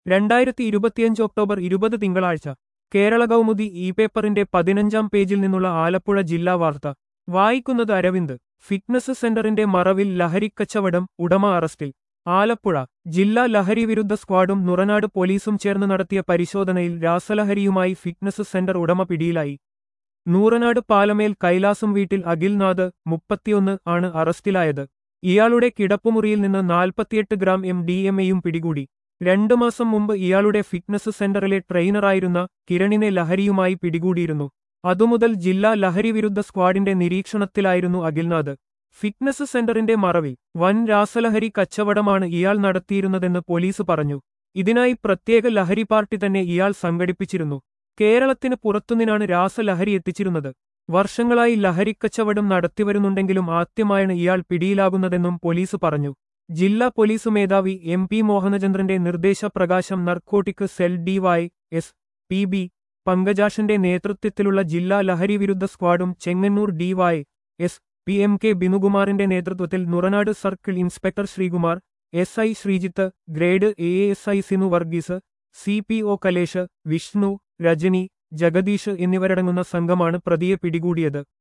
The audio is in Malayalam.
രണ്ടായിരത്തി ഇരുപത്തിയഞ്ച് ഒക്ടോബർ ഇരുപത് തിങ്കളാഴ്ച കേരള കൗമുദി ഇ പേപ്പറിന്റെ പതിനഞ്ചാം പേജിൽ നിന്നുള്ള ആലപ്പുഴ ജില്ലാ വാർത്ത വായിക്കുന്നത് അരവിന്ദ് ഫിറ്റ്നസ് സെന്ററിന്റെ മറവിൽ ലഹരിക്കച്ചവടം ഉടമ അറസ്റ്റിൽ ആലപ്പുഴ ജില്ലാ ലഹരി വിരുദ്ധ സ്ക്വാഡും നുറനാട് പോലീസും ചേർന്ന് നടത്തിയ പരിശോധനയിൽ രാസലഹരിയുമായി ഫിറ്റ്നസ് സെന്റർ ഉടമ പിടിയിലായി നൂറനാട് പാലമേൽ കൈലാസം വീട്ടിൽ അഖിൽനാഥ് മുപ്പത്തിയൊന്ന് ആണ് അറസ്റ്റിലായത് ഇയാളുടെ കിടപ്പുമുറിയിൽ നിന്ന് നാൽപ്പത്തിയെട്ട് ഗ്രാം എം ഡി എം എയും പിടികൂടി രണ്ടു മാസം മുമ്പ് ഇയാളുടെ ഫിറ്റ്നസ് സെന്ററിലെ ട്രെയിനറായിരുന്ന കിരണിനെ ലഹരിയുമായി പിടികൂടിയിരുന്നു അതുമുതൽ ജില്ലാ ലഹരി വിരുദ്ധ സ്ക്വാഡിന്റെ നിരീക്ഷണത്തിലായിരുന്നു അഖിൽനാഥ് ഫിറ്റ്നസ് സെന്ററിന്റെ മറവിൽ വൻ രാസലഹരി കച്ചവടമാണ് ഇയാൾ നടത്തിയിരുന്നതെന്ന് പോലീസ് പറഞ്ഞു ഇതിനായി പ്രത്യേക ലഹരി പാർട്ടി തന്നെ ഇയാൾ സംഘടിപ്പിച്ചിരുന്നു കേരളത്തിന് പുറത്തുനിന്നാണ് രാസലഹരി എത്തിച്ചിരുന്നത് വർഷങ്ങളായി ലഹരിക്കച്ചവടം നടത്തിവരുന്നുണ്ടെങ്കിലും ആദ്യമായാണ് ഇയാൾ പിടിയിലാകുന്നതെന്നും പോലീസ് പറഞ്ഞു ജില്ലാ പോലീസ് മേധാവി എം പി മോഹനചന്ദ്രന്റെ നിർദ്ദേശപ്രകാശം narcotic cell DY S P B പങ്കജാഷന്റെ നേതൃത്വത്തിലുള്ള ജില്ലാ ലഹരി വിരുദ്ധ സ്ക്വാഡും Chengannur DY S P M K ബിനുകുമാറിന്റെ നേതൃത്വത്തിൽ Nooranad circle inspector Sreekumar S I Sreejith grade A S I Sinu Varghese C P O Kalesh Vishnu Rajani Jagadish എന്നിവരടങ്ങുന്ന സംഘമാണ് പ്രതിയെ പിടികൂടിയത്